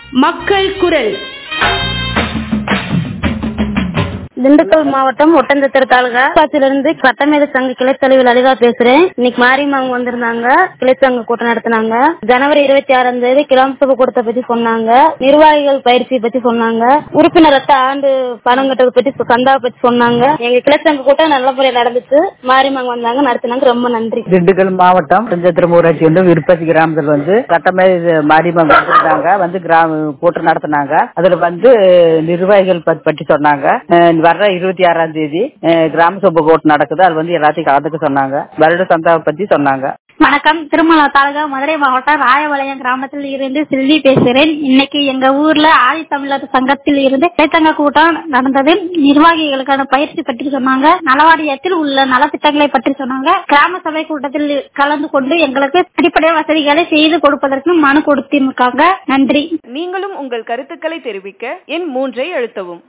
மக்கள் குரல் திண்டுக்கல் மாவட்டம் ஒட்டந்தத்திர தாலுகா இருந்து சட்டமேத சங்க கிளைத்தலைவி லலிதா பேசுறேன் இன்னைக்கு மாரியம்மாங்க வந்திருந்தாங்க கிளைச்சங்க கூட்டம் நடத்தினாங்க ஜனவரி இருபத்தி ஆறாம் தேதி கிராம சபை கூட்டத்தை பத்தி சொன்னாங்க நிர்வாகிகள் பயிற்சி பத்தி சொன்னாங்க உறுப்பினர் ரத்த ஆண்டு பணம் கட்டதை பத்தி சந்தா பத்தி சொன்னாங்க எங்க கிளைச்சங்க கூட்டம் நல்ல முறையில் நடந்துச்சு மாரியம்மாங்க வந்தாங்க நடத்தினாங்க ரொம்ப நன்றி திண்டுக்கல் மாவட்டம் பஞ்சத்திரம் ஊராட்சி வந்து விருப்பசி கிராமத்தில் வந்து சட்டமே மாரியம்மன் வந்திருந்தாங்க வந்து கிராம கூட்டம் நடத்தினாங்க அதுல வந்து நிர்வாகிகள் ப- பற்றி சொன்னாங்க அஹ் வர்ற இருபத்தி ஆறாம் தேதி அஹ் கிராம சபை கூட்டம் நடக்குது அது வந்து எல்லாத்தையும் கலந்துக்க சொன்னாங்க வருட சந்தாவை பத்தி சொன்னாங்க வணக்கம் திருமலா தாலுகா மதுரை மாவட்டம் ராயபாளையம் கிராமத்தில் இருந்து செல்வி பேசுகிறேன் இன்னைக்கு எங்க ஊர்ல ஆதி தமிழர் சங்கத்தில் இருந்து இடைத்தங்க கூட்டம் நடந்தது நிர்வாகிகளுக்கான பயிற்சி பற்றி சொன்னாங்க நலவாரியத்தில் உள்ள நலத்திட்டங்களை பற்றி சொன்னாங்க கிராம சபை கூட்டத்தில் கலந்து கொண்டு எங்களுக்கு அடிப்படை வசதிகளை செய்து கொடுப்பதற்கு மனு கொடுத்திருக்காங்க நன்றி நீங்களும் உங்கள் கருத்துக்களை தெரிவிக்க எண் மூன்றை அழுத்தவும்